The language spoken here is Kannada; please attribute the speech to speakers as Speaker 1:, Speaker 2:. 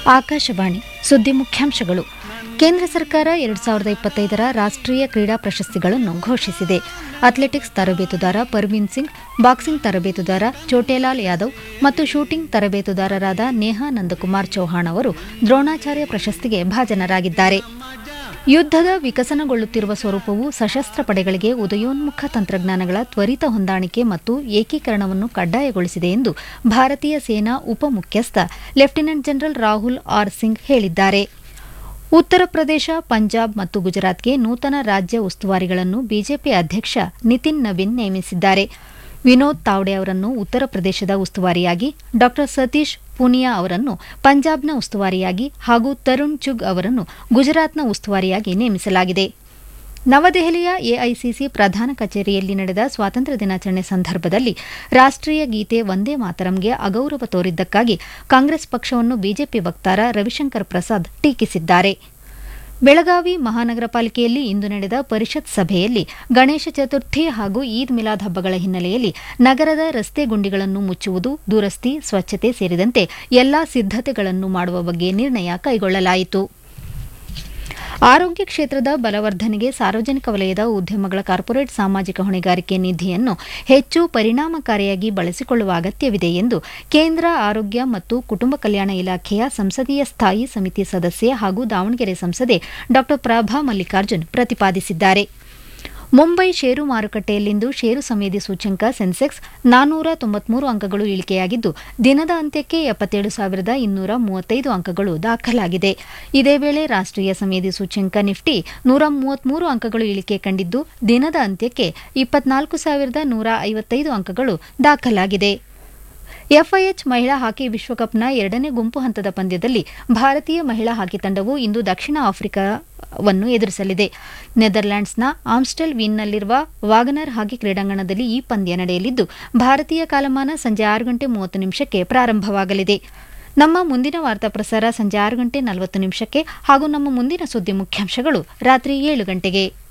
Speaker 1: ಆಕಾಶವಾಣಿ ಸುದ್ದಿ ಮುಖ್ಯಾಂಶಗಳು ಕೇಂದ್ರ ಸರ್ಕಾರ ಎರಡು ಸಾವಿರದ ಇಪ್ಪತ್ತೈದರ ರಾಷ್ಟ್ರೀಯ ಕ್ರೀಡಾ ಪ್ರಶಸ್ತಿಗಳನ್ನು ಘೋಷಿಸಿದೆ ಅಥ್ಲೆಟಿಕ್ಸ್ ತರಬೇತುದಾರ ಪರ್ವೀನ್ ಸಿಂಗ್ ಬಾಕ್ಸಿಂಗ್ ತರಬೇತುದಾರ ಚೋಟೇಲಾಲ್ ಯಾದವ್ ಮತ್ತು ಶೂಟಿಂಗ್ ತರಬೇತುದಾರರಾದ ನೇಹಾ ನಂದಕುಮಾರ್ ಚೌಹಾಣ್ ಅವರು ದ್ರೋಣಾಚಾರ್ಯ ಪ್ರಶಸ್ತಿಗೆ ಭಾಜನರಾಗಿದ್ದಾರೆ ಯುದ್ದದ ವಿಕಸನಗೊಳ್ಳುತ್ತಿರುವ ಸ್ವರೂಪವು ಸಶಸ್ತ್ರ ಪಡೆಗಳಿಗೆ ಉದಯೋನ್ಮುಖ ತಂತ್ರಜ್ಞಾನಗಳ ತ್ವರಿತ ಹೊಂದಾಣಿಕೆ ಮತ್ತು ಏಕೀಕರಣವನ್ನು ಕಡ್ಡಾಯಗೊಳಿಸಿದೆ ಎಂದು ಭಾರತೀಯ ಸೇನಾ ಉಪಮುಖ್ಯಸ್ಥ lieutenant general Rahul R Singh ಹೇಳಿದ್ದಾರೆ ಉತ್ತರ ಪ್ರದೇಶ ಪಂಜಾಬ್ ಮತ್ತು ಗುಜರಾತ್ಗೆ ನೂತನ ರಾಜ್ಯ ಉಸ್ತುವಾರಿಗಳನ್ನು ಬಿಜೆಪಿ ಅಧ್ಯಕ್ಷ ನಿತಿನ್ ನವೀನ್ ನೇಮಿಸಿದ್ದಾರೆ ವಿನೋದ್ ತಾವ್ಡೆ ಅವರನ್ನು ಉತ್ತರ ಪ್ರದೇಶದ ಉಸ್ತುವಾರಿಯಾಗಿ ಡಾ ಸತೀಶ್ ಪೂನಿಯಾ ಅವರನ್ನು ಪಂಜಾಬ್ನ ಉಸ್ತುವಾರಿಯಾಗಿ ಹಾಗೂ ತರುಣ್ ಚುಗ್ ಅವರನ್ನು ಗುಜರಾತ್ನ ಉಸ್ತುವಾರಿಯಾಗಿ ನೇಮಿಸಲಾಗಿದೆ ನವದೆಹಲಿಯ ಎಐಸಿಸಿ ಪ್ರಧಾನ ಕಚೇರಿಯಲ್ಲಿ ನಡೆದ ಸ್ವಾತಂತ್ರ್ಯ ದಿನಾಚರಣೆ ಸಂದರ್ಭದಲ್ಲಿ ರಾಷ್ಟ್ರೀಯ ಗೀತೆ ವಂದೇ ಮಾತರಂಗೆ ಅಗೌರವ ತೋರಿದ್ದಕ್ಕಾಗಿ ಕಾಂಗ್ರೆಸ್ ಪಕ್ಷವನ್ನು ಬಿಜೆಪಿ ವಕ್ತಾರ ರವಿಶಂಕರ್ ಪ್ರಸಾದ್ ಟೀಕಿಸಿದ್ದಾರೆ ಬೆಳಗಾವಿ ಮಹಾನಗರ ಪಾಲಿಕೆಯಲ್ಲಿ ಇಂದು ನಡೆದ ಪರಿಷತ್ ಸಭೆಯಲ್ಲಿ ಗಣೇಶ ಚತುರ್ಥಿ ಹಾಗೂ ಈದ್ ಮಿಲಾದ್ ಹಬ್ಬಗಳ ಹಿನ್ನೆಲೆಯಲ್ಲಿ ನಗರದ ರಸ್ತೆ ಗುಂಡಿಗಳನ್ನು ಮುಚ್ಚುವುದು ದುರಸ್ತಿ ಸ್ವಚ್ಛತೆ ಸೇರಿದಂತೆ ಎಲ್ಲಾ ಸಿದ್ದತೆಗಳನ್ನು ಮಾಡುವ ಬಗ್ಗೆ ನಿರ್ಣಯ ಕೈಗೊಳ್ಳಲಾಯಿತು ಆರೋಗ್ಯ ಕ್ಷೇತ್ರದ ಬಲವರ್ಧನೆಗೆ ಸಾರ್ವಜನಿಕ ವಲಯದ ಉದ್ಯಮಗಳ ಕಾರ್ಪೊರೇಟ್ ಸಾಮಾಜಿಕ ಹೊಣೆಗಾರಿಕೆ ನಿಧಿಯನ್ನು ಹೆಚ್ಚು ಪರಿಣಾಮಕಾರಿಯಾಗಿ ಬಳಸಿಕೊಳ್ಳುವ ಅಗತ್ಯವಿದೆ ಎಂದು ಕೇಂದ್ರ ಆರೋಗ್ಯ ಮತ್ತು ಕುಟುಂಬ ಕಲ್ಯಾಣ ಇಲಾಖೆಯ ಸಂಸದೀಯ ಸ್ಥಾಯಿ ಸಮಿತಿ ಸದಸ್ಯೆ ಹಾಗೂ ದಾವಣಗೆರೆ ಸಂಸದೆ ಡಾ ಪ್ರಭಾ ಮಲ್ಲಿಕಾರ್ಜುನ್ ಪ್ರತಿಪಾದಿಸಿದ್ದಾರೆ ಮುಂಬೈ ಷೇರು ಮಾರುಕಟ್ಟೆಯಲ್ಲಿಂದು ಷೇರು ಸಂವೇದಿ ಸೂಚ್ಯಂಕ ಸೆನ್ಸೆಕ್ಸ್ ನಾನ್ನೂರ ತೊಂಬತ್ಮೂರು ಅಂಕಗಳು ಇಳಿಕೆಯಾಗಿದ್ದು ದಿನದ ಅಂತ್ಯಕ್ಕೆ ಎಪ್ಪತ್ತೇಳು ಸಾವಿರದ ಇನ್ನೂರ ಮೂವತ್ತೈದು ಅಂಕಗಳು ದಾಖಲಾಗಿದೆ ಇದೇ ವೇಳೆ ರಾಷ್ಟ್ರೀಯ ಸಂವೇದಿ ಸೂಚ್ಯಂಕ ನಿಫ್ಟಿ ನೂರ ಮೂವತ್ಮೂರು ಅಂಕಗಳು ಇಳಿಕೆ ಕಂಡಿದ್ದು ದಿನದ ಅಂತ್ಯಕ್ಕೆ ಇಪ್ಪತ್ನಾಲ್ಕು ಸಾವಿರದ ನೂರ ಐವತ್ತೈದು ಅಂಕಗಳು ದಾಖಲಾಗಿದೆ ಎಫ್ಐಎಚ್ ಮಹಿಳಾ ಹಾಕಿ ವಿಶ್ವಕಪ್ನ ಎರಡನೇ ಗುಂಪು ಹಂತದ ಪಂದ್ಯದಲ್ಲಿ ಭಾರತೀಯ ಮಹಿಳಾ ಹಾಕಿ ತಂಡವು ಇಂದು ದಕ್ಷಿಣ ಆಫ್ರಿಕಾವನ್ನು ಎದುರಿಸಲಿದೆ ನೆದರ್ಲ್ಯಾಂಡ್ಸ್ನ ಆಮ್ಸ್ಟೆಲ್ ವೀನ್ನಲ್ಲಿರುವ ವಾಗನರ್ ಹಾಕಿ ಕ್ರೀಡಾಂಗಣದಲ್ಲಿ ಈ ಪಂದ್ಯ ನಡೆಯಲಿದ್ದು ಭಾರತೀಯ ಕಾಲಮಾನ ಸಂಜೆ ಆರು ಗಂಟೆ ಮೂವತ್ತು ನಿಮಿಷಕ್ಕೆ ಪ್ರಾರಂಭವಾಗಲಿದೆ ನಮ್ಮ ಮುಂದಿನ ವಾರ್ತಾ ಪ್ರಸಾರ ಸಂಜೆ ಆರು ಗಂಟೆ ನಲವತ್ತು ನಿಮಿಷಕ್ಕೆ ಹಾಗೂ ನಮ್ಮ ಮುಂದಿನ ಸುದ್ದಿ ಮುಖ್ಯಾಂಶಗಳು ರಾತ್ರಿ ಏಳು ಗಂಟೆಗೆ